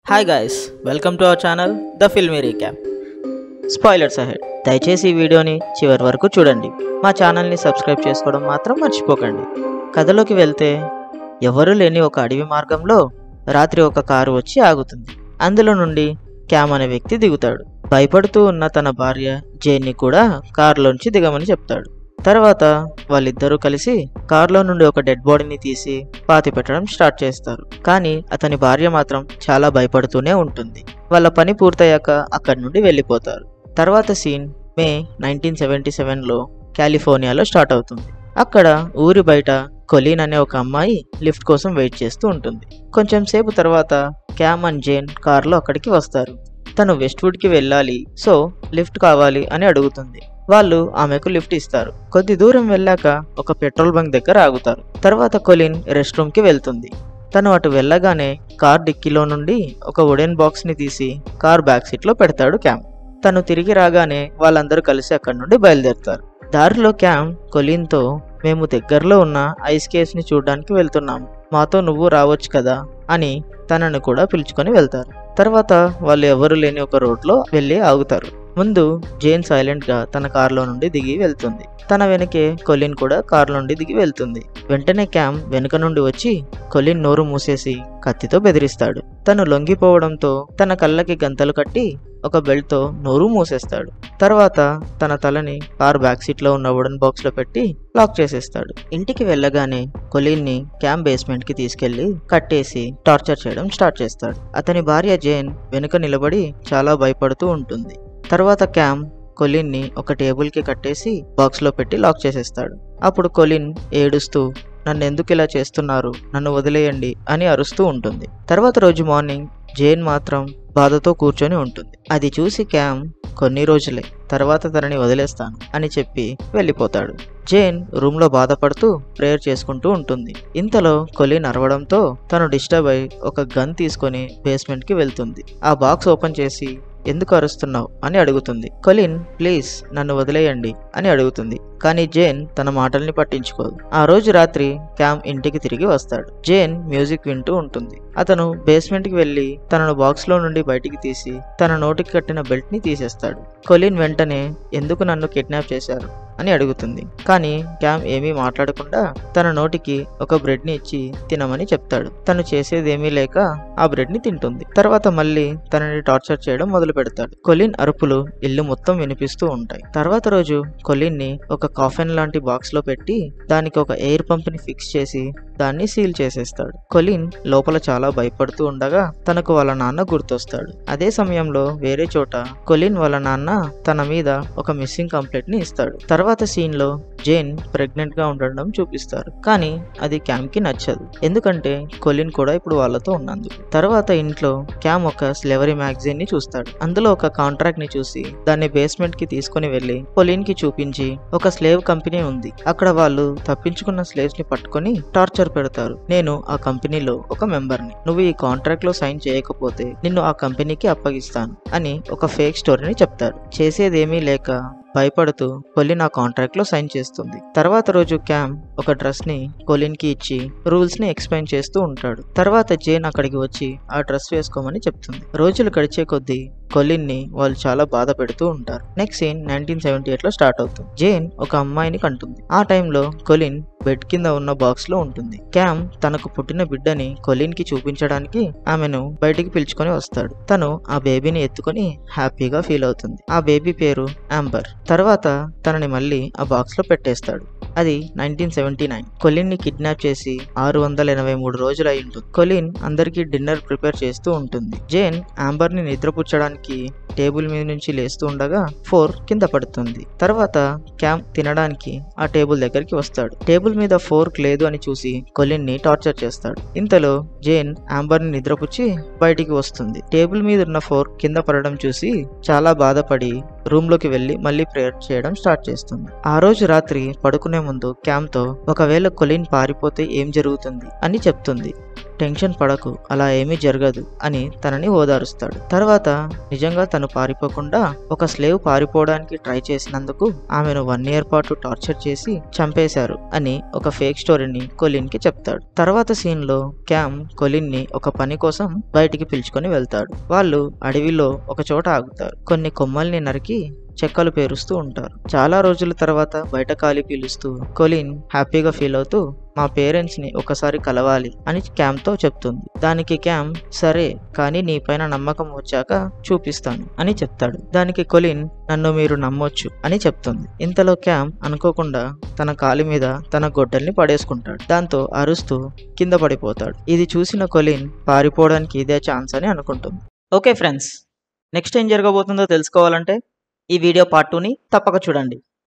hi guys welcome to our channel the filmy recap spoilers ahead దయచేసి ఈ వీడియోని చివరి వరకు చూడండి మా ఛానల్ని సబ్స్క్రైబ్ చేసుకోవడం మాత్రం మర్చిపోకండి కథలోకి వెళ్తే ఎవరూ లేని ఒక అడవి మార్గంలో రాత్రి ఒక కారు వచ్చి ఆగుతుంది అందులో నుండి క్యామ్ అనే వ్యక్తి దిగుతాడు భయపడుతూ ఉన్న తన భార్య జేన్ని కూడా కారులోంచి దిగమని చెప్తాడు తర్వాత వాళ్ళిద్దరూ కలిసి కారులో నుండి ఒక డెడ్ బాడీని తీసి పాతి పెట్టడం స్టార్ట్ చేస్తారు కానీ అతని భార్య మాత్రం చాలా భయపడుతూనే ఉంటుంది వాళ్ళ పని పూర్తయ్యాక అక్కడి నుండి వెళ్ళిపోతారు తర్వాత సీన్ మే నైన్టీన్ సెవెంటీ సెవెన్లో కాలిఫోర్నియాలో స్టార్ట్ అవుతుంది అక్కడ ఊరి బయట కొలీన్ అనే ఒక అమ్మాయి లిఫ్ట్ కోసం వెయిట్ చేస్తూ ఉంటుంది కొంచెం సేపు తర్వాత క్యామ్ అండ్ జేన్ కార్లో అక్కడికి వస్తారు తను వెస్ట్వుడ్కి వెళ్ళాలి సో లిఫ్ట్ కావాలి అని అడుగుతుంది వాళ్ళు ఆమెకు లిఫ్ట్ ఇస్తారు కొద్ది దూరం వెళ్ళాక ఒక పెట్రోల్ బంక్ దగ్గర ఆగుతారు తర్వాత కొలిన్ రెస్ట్ రూమ్కి వెళ్తుంది తను అటు వెళ్ళగానే కార్ డిక్కీలో నుండి ఒక వుడెన్ బాక్స్ని తీసి కార్ బ్యాక్ సీట్లో పెడతాడు క్యామ్ తను తిరిగి రాగానే వాళ్ళందరూ కలిసి అక్కడి నుండి బయలుదేరుతారు దారిలో క్యామ్ కొలిన్తో మేము దగ్గరలో ఉన్న ఐస్ కేవ్స్ని చూడడానికి వెళ్తున్నాము మాతో నువ్వు రావచ్చు కదా అని తనను కూడా పిలుచుకొని వెళ్తారు తర్వాత వాళ్ళు ఎవరు లేని ఒక రోడ్లో వెళ్ళి ఆగుతారు ముందు జేన్ సైలెంట్గా తన కారులో నుండి దిగి వెళ్తుంది తన వెనకే కొలిన్ కూడా కారు నుండి దిగి వెళ్తుంది వెంటనే క్యామ్ వెనుక నుండి వచ్చి కొలిన్ నోరు మూసేసి కత్తితో బెదిరిస్తాడు తను లొంగిపోవడంతో తన కళ్ళకి గంతలు కట్టి ఒక బెల్ట్తో నోరు మూసేస్తాడు తర్వాత తన తలని కార్ బ్యాక్ సీట్లో ఉన్న వుడెన్ బాక్స్లో పెట్టి లాక్ చేసేస్తాడు ఇంటికి వెళ్ళగానే కొలీన్ని క్యామ్ బేస్మెంట్కి తీసుకెళ్లి కట్టేసి టార్చర్ చేయడం స్టార్ట్ చేస్తాడు అతని భార్య జేన్ వెనుక నిలబడి చాలా భయపడుతూ ఉంటుంది తర్వాత క్యామ్ కొలిన్ని ఒక టేబుల్కి కట్టేసి బాక్స్లో పెట్టి లాక్ చేసేస్తాడు అప్పుడు కొలిన్ ఏడుస్తూ నన్ను ఎందుకు ఇలా చేస్తున్నారు నన్ను వదిలేయండి అని అరుస్తూ ఉంటుంది తర్వాత రోజు మార్నింగ్ జేన్ మాత్రం బాధతో కూర్చొని ఉంటుంది అది చూసి క్యామ్ కొన్ని రోజులే తర్వాత తనని వదిలేస్తాను అని చెప్పి వెళ్ళిపోతాడు జేన్ రూమ్లో బాధపడుతూ ప్రేయర్ చేసుకుంటూ ఉంటుంది ఇంతలో కొలిన్ అరవడంతో తను డిస్టర్బ్ అయి ఒక గన్ తీసుకొని బేస్మెంట్కి వెళ్తుంది ఆ బాక్స్ ఓపెన్ చేసి ఎందుకు అరుస్తున్నావు అని అడుగుతుంది కొలిన్ ప్లీజ్ నన్ను వదిలేయండి అని అడుగుతుంది కానీ జేన్ తన మాటల్ని పట్టించుకోదు ఆ రోజు రాత్రి క్యామ్ ఇంటికి తిరిగి వస్తాడు జేన్ మ్యూజిక్ వింటూ ఉంటుంది అతను బేస్మెంట్కి వెళ్ళి తనను బాక్స్లో నుండి బయటికి తీసి తన నోటికి కట్టిన బెల్ట్ని తీసేస్తాడు కొలిన్ వెంటనే ఎందుకు నన్ను కిడ్నాప్ చేశారు అని అడుగుతుంది కానీ క్యామ్ ఏమీ మాట్లాడకుండా తన నోటికి ఒక బ్రెడ్ని ఇచ్చి తినమని చెప్తాడు తను చేసేదేమీ లేక ఆ బ్రెడ్ని తింటుంది తర్వాత మళ్ళీ తనని టార్చర్ చేయడం మొదలు పెడతాడు కొలిన్ అరుపులు ఇల్లు మొత్తం వినిపిస్తూ ఉంటాయి తర్వాత రోజు కొలిన్ని ఒక కాఫెన్ లాంటి బాక్స్ లో పెట్టి దానికి ఒక ఎయిర్ పంప్ ని ఫిక్స్ చేసి దాన్ని సీల్ చేసేస్తాడు కొలిన్ లోపల చాలా భయపడుతూ ఉండగా తనకు వాళ్ళ నాన్న గుర్తొస్తాడు అదే సమయంలో వేరే చోట కొలిన్ వాళ్ళ నాన్న తన మీద ఒక మిస్సింగ్ కంప్లైంట్ ని ఇస్తాడు తర్వాత సీన్ లో జేన్ ప్రెగ్నెంట్ గా ఉండడం చూపిస్తారు కానీ అది క్యామ్ కి నచ్చదు ఎందుకంటే కొలిన్ కూడా ఇప్పుడు వాళ్ళతో ఉన్నందుకు తర్వాత ఇంట్లో క్యామ్ ఒక స్లెవరీ మ్యాగజైన్ ని చూస్తాడు అందులో ఒక కాంట్రాక్ట్ ని చూసి దాన్ని బేస్మెంట్ కి తీసుకుని వెళ్లి కొలిన్ కి చూపించి ఒక స్లేవ్ కంపెనీ ఉంది అక్కడ వాళ్ళు తప్పించుకున్న స్లేవ్స్ ని పట్టుకొని టార్చర్ పెడతారు నేను ఆ కంపెనీలో ఒక మెంబర్ని నువ్వు ఈ కాంట్రాక్ట్ లో సైన్ చేయకపోతే నిన్ను ఆ కంపెనీకి అప్పగిస్తాను అని ఒక ఫేక్ స్టోరీని చెప్తాడు చేసేదేమీ లేక భయపడుతూ కొలిన్ ఆ కాంట్రాక్ట్ లో సైన్ చేస్తుంది తర్వాత రోజు క్యామ్ ఒక డ్రెస్ ని కొలిన్ కి ఇచ్చి రూల్స్ ని ఎక్స్ప్లెయిన్ చేస్తూ ఉంటాడు తర్వాత జేన్ అక్కడికి వచ్చి ఆ డ్రెస్ వేసుకోమని చెప్తుంది రోజులు గడిచే కొద్దీ కొలిన్ ని వాళ్ళు చాలా బాధ పెడుతూ ఉంటారు next scene nineteen seventy eight లో స్టార్ట్ అవుతుంది జేన్ ఒక అమ్మాయిని కంటుంది ఆ టైంలో కొలిన్ బెడ్ కింద ఉన్న బాక్స్ లో ఉంటుంది క్యామ్ తనకు పుట్టిన బిడ్డని కొలిన్ కి చూపించడానికి ఆమెను బయటికి పిలుచుకొని వస్తాడు తను ఆ బేబీని ఎత్తుకొని హ్యాపీగా ఫీల్ అవుతుంది ఆ బేబీ పేరు ఆంబర్ తర్వాత తనని మళ్ళీ ఆ బాక్స్ లో పెట్టేస్తాడు అది నైన్టీన్ సెవెంటీ నైన్ కొలిన్ ని కిడ్నాప్ చేసి ఆరు వందల ఎనభై మూడు రోజులు అయి ఉంటుంది కొలిన్ అందరికీ డిన్నర్ ప్రిపేర్ చేస్తూ ఉంటుంది జేన్ ఆంబర్ ని నిద్రపుచ్చడానికి టేబుల్ మీద నుంచి లేస్తూ ఉండగా ఫోర్ కింద పడుతుంది తర్వాత క్యామ్ తినడానికి ఆ టేబుల్ దగ్గరికి వస్తాడు టేబుల్ మీద ఫోర్క్ లేదు అని చూసి కొలిన్ ని టార్చర్ చేస్తాడు ఇంతలో జేన్ ఆంబర్ ని నిద్రపుచ్చి బయటికి వస్తుంది టేబుల్ మీద ఉన్న ఫోర్క్ కింద పడడం చూసి చాలా బాధపడి రూమ్ లోకి వెళ్లి మళ్ళీ ప్రేయర్ చేయడం స్టార్ట్ చేస్తుంది ఆ రోజు రాత్రి పడుకునే ముందు క్యామ్ తో ఒకవేళ కొలిన్ పారిపోతే ఏం జరుగుతుంది అని చెప్తుంది టెన్షన్ పడకు అలా ఏమీ జరగదు అని తనని ఓదారుస్తాడు తర్వాత నిజంగా తను పారిపోకుండా ఒక స్లేవ్ పారిపోవడానికి ట్రై చేసినందుకు ఆమెను వన్ ఇయర్ పాటు టార్చర్ చేసి చంపేశారు అని ఒక ఫేక్ స్టోరీని కొలిన్ కి చెప్తాడు తర్వాత సీన్ లో క్యామ్ కొలిన్ ని ఒక పని కోసం బయటికి పిలుచుకొని వెళ్తాడు వాళ్ళు అడవిలో ఒక చోట ఆగుతారు కొన్ని కొమ్మల్ని నరికి చెక్కలు పేరుస్తూ ఉంటారు చాలా రోజుల తర్వాత బయట కాలి పీలుస్తూ కొలిన్ హ్యాపీగా ఫీల్ అవుతూ మా పేరెంట్స్ ని ఒకసారి కలవాలి అని క్యామ్ తో చెప్తుంది దానికి క్యామ్ సరే కానీ నీ పైన నమ్మకం వచ్చాక చూపిస్తాను అని చెప్తాడు దానికి కొలిన్ నన్ను మీరు నమ్మొచ్చు అని చెప్తుంది ఇంతలో క్యామ్ అనుకోకుండా తన కాలి మీద తన గొడ్డల్ని పడేసుకుంటాడు దాంతో అరుస్తూ కింద పడిపోతాడు ఇది చూసిన కొలిన్ పారిపోవడానికి ఇదే ఛాన్స్ అని అనుకుంటుంది ఓకే ఫ్రెండ్స్ నెక్స్ట్ ఏం జరగబోతుందో తెలుసుకోవాలంటే ఈ వీడియో పార్ట్ టూని తప్పక చూడండి